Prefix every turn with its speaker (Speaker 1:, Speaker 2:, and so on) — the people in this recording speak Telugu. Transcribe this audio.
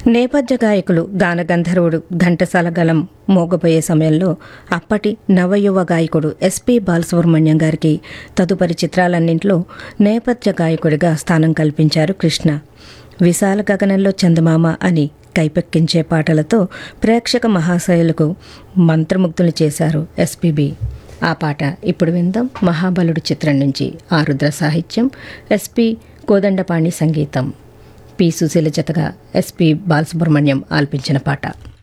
Speaker 1: నేపథ్య గాయకులు గానగంధర్వుడు ఘంటసాల గలం మోగబోయే సమయంలో అప్పటి నవయువ గాయకుడు ఎస్పి బాలసుబ్రహ్మణ్యం గారికి తదుపరి చిత్రాలన్నింటిలో నేపథ్య గాయకుడిగా స్థానం కల్పించారు కృష్ణ విశాల గగనంలో చందమామ అని కైపెక్కించే పాటలతో ప్రేక్షక మహాశయులకు మంత్రముగ్ధులు చేశారు ఎస్పీబి ఆ పాట ఇప్పుడు విందాం మహాబలుడు చిత్రం నుంచి ఆరుద్ర సాహిత్యం ఎస్పి కోదండపాణి సంగీతం పి సుశీల జతగా ఎస్పి బాలసుబ్రహ్మణ్యం ఆల్పించిన పాట